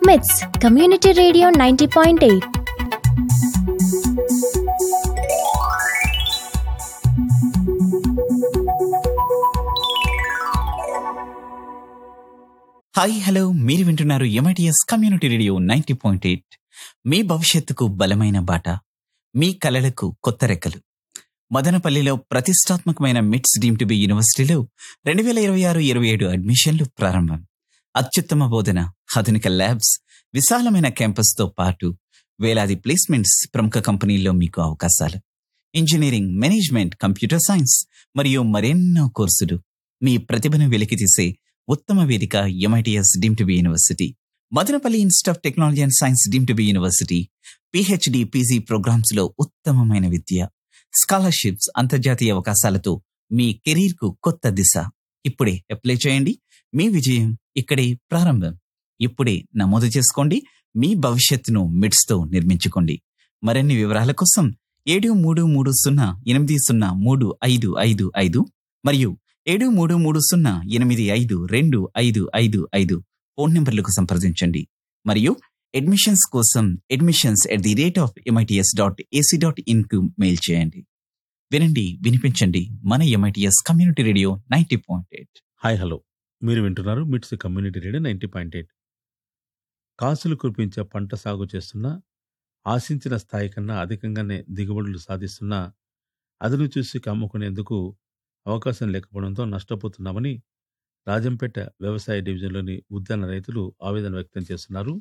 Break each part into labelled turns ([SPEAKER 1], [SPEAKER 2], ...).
[SPEAKER 1] మిట్స్ community radio ninety point eight
[SPEAKER 2] hi hello మీరు వింటున్నారు MITS community radio ninety point eight మీ భవిష్యత్తుకు బలమైన బాట మీ కలలకు కొత్త రెక్కలు మదనపల్లిలో ప్రతిష్టాత్మకమైన మిట్స్ డీమ్ టు బి యూనివర్సిటీలో రెండు వేల ఇరవై ఆరు ఇరవై ఏడు అడ్మిషన్లు ప్రారంభం అత్యుత్తమ బోధన ఆధునిక ల్యాబ్స్ విశాలమైన క్యాంపస్తో పాటు వేలాది ప్లేస్మెంట్స్ ప్రముఖ కంపెనీల్లో మీకు అవకాశాలు ఇంజనీరింగ్ మేనేజ్మెంట్ కంప్యూటర్ సైన్స్ మరియు మరెన్నో కోర్సులు మీ ప్రతిభను వెలికితీసే ఉత్తమ వేదిక MITS deemed to be university Madanapalle institute of technology and science deemed to be university PhD PG programmes లో ఉత్తమమైన విద్య స్కాలర్షిప్స్ అంతర్జాతీయ అవకాశాలతో మీ కెరీర్ కు కొత్త దిశ ఇప్పుడే అప్లై చేయండి మీ విజయం ఇక్కడే ప్రారంభం ఇప్పుడే నమోదు చేసుకోండి మీ భవిష్యత్తును మిడ్స్ తో నిర్మించుకోండి మరిన్ని వివరాల కోసం ఏడు మూడు మూడు సున్నా ఎనిమిది సున్నా మూడు ఐదు ఐదు ఐదు మరియు ఏడు మూడు మూడు సున్నా ఎనిమిది ఐదు రెండు ఐదు ఐదు ఐదు ఫోన్ నెంబర్లకు సంప్రదించండి మరియు అడ్మిషన్స్ కోసం admissions at the rate of MITS dot AC dot in కు మెయిల్ చేయండి వినండి వినిపించండి మన MITS community radio ninety point eight
[SPEAKER 3] hi hello మీరు వింటున్నారు MITS community radio ninety point eight కాసులు కురిపించే పంట సాగు చేస్తున్నా ఆశించిన స్థాయి కన్నా అధికంగానే దిగుబడులు సాధిస్తున్నా అదును చూసి కమ్ముకునేందుకు అవకాశం లేకపోవడంతో నష్టపోతున్నామని రాజంపేట వ్యవసాయ డివిజన్లోని ఉద్యాన రైతులు ఆవేదన వ్యక్తం చేస్తున్నారు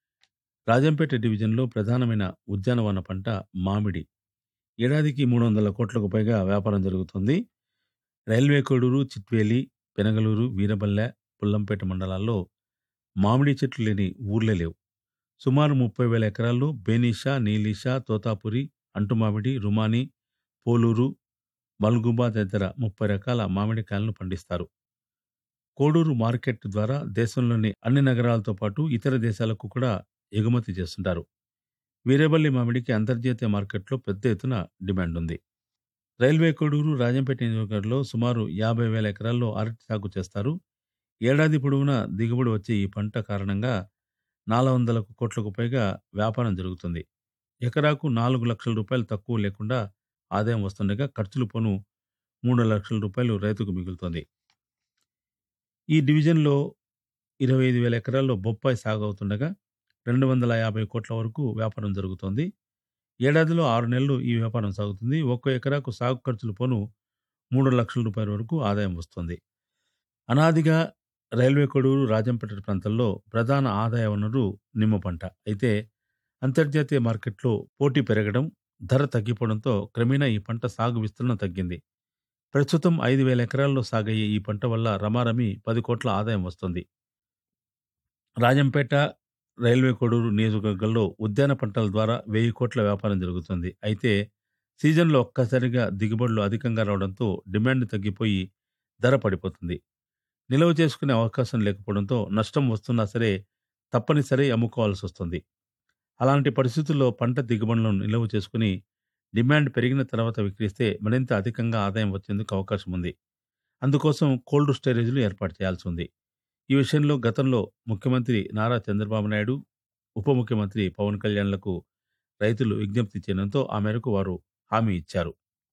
[SPEAKER 3] రాజంపేట డివిజన్లో ప్రధానమైన ఉద్యానవన పంట మామిడి ఏడాదికి మూడు వందల కోట్లకు పైగా వ్యాపారం జరుగుతుంది రైల్వే కోడూరు చిట్వేలి పెనగలూరు వీరబల్లె పుల్లంపేట మండలాల్లో మామిడి చెట్లు లేని ఊర్లే లేవు సుమారు ముప్పై వేల ఎకరాల్లో బేనీషా నీలీషా తోతాపురి అంటుమామిడి రుమాని పోలూరు మల్గుబా తదితర ముప్పై రకాల మామిడికాయలను పండిస్తారు కోడూరు మార్కెట్ ద్వారా దేశంలోని అన్ని నగరాలతో పాటు ఇతర దేశాలకు కూడా ఎగుమతి చేస్తుంటారు వీరేబల్లి మామిడికి అంతర్జాతీయ మార్కెట్లో పెద్ద ఎత్తున డిమాండ్ ఉంది రైల్వే కోడూరు రాజంపేట నియోజకవర్గంలో సుమారు యాభై వేల ఎకరాల్లో అరటి సాగు చేస్తారు ఏడాది పొడవునా దిగుబడి వచ్చే ఈ పంట కారణంగా నాలుగు వందల కోట్లకు పైగా వ్యాపారం జరుగుతుంది ఎకరాకు నాలుగు లక్షల రూపాయలు తక్కువ లేకుండా ఆదాయం వస్తుండగా ఖర్చులు పోను మూడు లక్షల రూపాయలు రైతుకు మిగులుతుంది ఈ డివిజన్లో ఇరవై ఐదు వేల ఎకరాల్లో బొప్పాయి సాగు అవుతుండగా రెండు వందల యాభై కోట్ల వరకు వ్యాపారం జరుగుతోంది ఏడాదిలో ఆరు నెలలు ఈ వ్యాపారం సాగుతుంది ఒక్కో ఎకరాకు సాగు ఖర్చులు పోను మూడు లక్షల రూపాయల వరకు ఆదాయం వస్తుంది అనాదిగా రైల్వే కొడూరు రాజంపేట ప్రాంతాల్లో ప్రధాన ఆదాయ వనరు నిమ్మ పంట అయితే అంతర్జాతీయ మార్కెట్లో పోటీ పెరగడం ధర తగ్గిపోవడంతో క్రమేణా ఈ పంట సాగు విస్తీర్ణం తగ్గింది ప్రస్తుతం ఐదు వేల ఎకరాల్లో సాగయ్యే ఈ పంట వల్ల రమారమి పది కోట్ల ఆదాయం వస్తుంది రాజంపేట రైల్వే కొడూరు నియోజకవర్గంలో ఉద్యాన పంటల ద్వారా వెయ్యి కోట్ల వ్యాపారం జరుగుతుంది అయితే సీజన్లో ఒక్కసారిగా దిగుబడులు అధికంగా రావడంతో డిమాండ్ తగ్గిపోయి ధర పడిపోతుంది నిల్వ చేసుకునే అవకాశం లేకపోవడంతో నష్టం వస్తున్నా సరే తప్పనిసరి అమ్ముకోవాల్సి వస్తుంది అలాంటి పరిస్థితుల్లో పంట దిగుబడులను నిల్వ చేసుకుని డిమాండ్ పెరిగిన తర్వాత విక్రిస్తే మరింత అధికంగా ఆదాయం వచ్చేందుకు అవకాశం ఉంది అందుకోసం కోల్డ్ స్టోరేజ్లు ఏర్పాటు చేయాల్సి ఉంది ఈ విషయంలో గతంలో ముఖ్యమంత్రి నారా చంద్రబాబు నాయుడు ఉప ముఖ్యమంత్రి పవన్ కళ్యాణ్లకు రైతులు విజ్ఞప్తి చేయడంతో ఆ మేరకు వారు హామీ ఇచ్చారు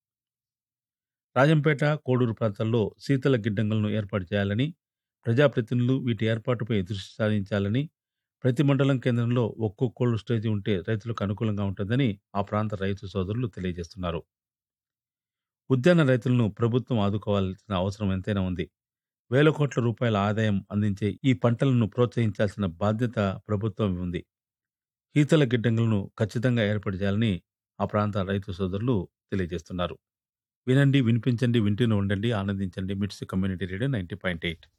[SPEAKER 3] రాజంపేట కోడూరు ప్రాంతాల్లో శీతల గిడ్డంగులను ఏర్పాటు చేయాలని ప్రజాప్రతినిధులు వీటి ఏర్పాటుపై దృష్టి సారించాలని ప్రతి మండలం కేంద్రంలో ఒక్కో కోల్డ్ స్టోరేజ్ ఉంటే రైతులకు అనుకూలంగా ఉంటుందని ఆ ప్రాంత రైతు సోదరులు తెలియజేస్తున్నారు ఉద్యాన రైతులను ప్రభుత్వం ఆదుకోవాల్సిన అవసరం ఎంతైనా ఉంది వేల కోట్ల రూపాయల ఆదాయం అందించే ఈ పంటలను ప్రోత్సహించాల్సిన బాధ్యత ప్రభుత్వం ఉంది శీతల గిడ్డంగులను ఖచ్చితంగా ఏర్పాటు చేయాలని ఆ ప్రాంత రైతు సోదరులు తెలియజేస్తున్నారు వినండి వినిపించండి వింటూనే ఉండండి ఆనందించండి MITS community radio ninety point eight